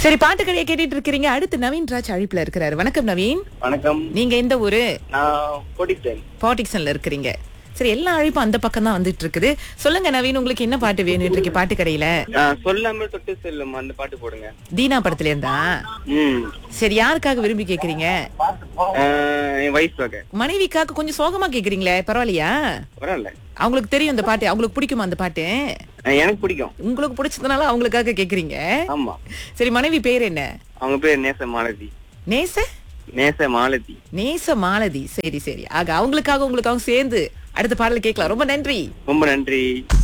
சரி பாட்டு கடையை கேட்டுட்டு இருக்கிறீங்க அடுத்து நவீன் ராஜ் அழைப்புல இருக்கிறாரு வணக்கம் நவீன் வணக்கம் நீங்க எந்த ஊரு நான் கோடித்தேன் பாட்டிக்சன்ல இருக்கிறீங்க சரி எல்லா அழைப்பும் அந்த பக்கம் தான் வந்துட்டு இருக்குது சொல்லுங்க நவீன் உங்களுக்கு என்ன பாட்டு வேணும் இன்றைக்கு பாட்டு கடையில நான் சொல்லாமல் தொட்டு செல்லும் அந்த பாட்டு போடுங்க தீனா படத்துல இருந்தா ம் சரி யாருக்காக விரும்பி கேக்குறீங்க ஆஹ் என் வயசுக்காக மனைவிக்காக கொஞ்சம் சோகமா கேக்குறீங்களே பரவாயில்லையா பரவாயில்ல அவங்களுக்கு தெரியும் அந்த பாட்டு அவங்களுக்கு பிடிக்குமா அந்த பாட்டு ஆஹ் எனக்கு பிடிக்கும் உங்களுக்கு பிடிச்சதுனால அவங்களுக்காக கேக்குறீங்க ஆமா சரி மனைவி பேர் என்ன அவங்க பேர் நேச மாலதி நேச நேச மாலதி நேச மாலதி சரி சரி ஆக அவங்களுக்காக உங்களுக்காக சேர்ந்து அடுத்த பாடல் கேட்கலாம் ரொம்ப நன்றி ரொம்ப நன்றி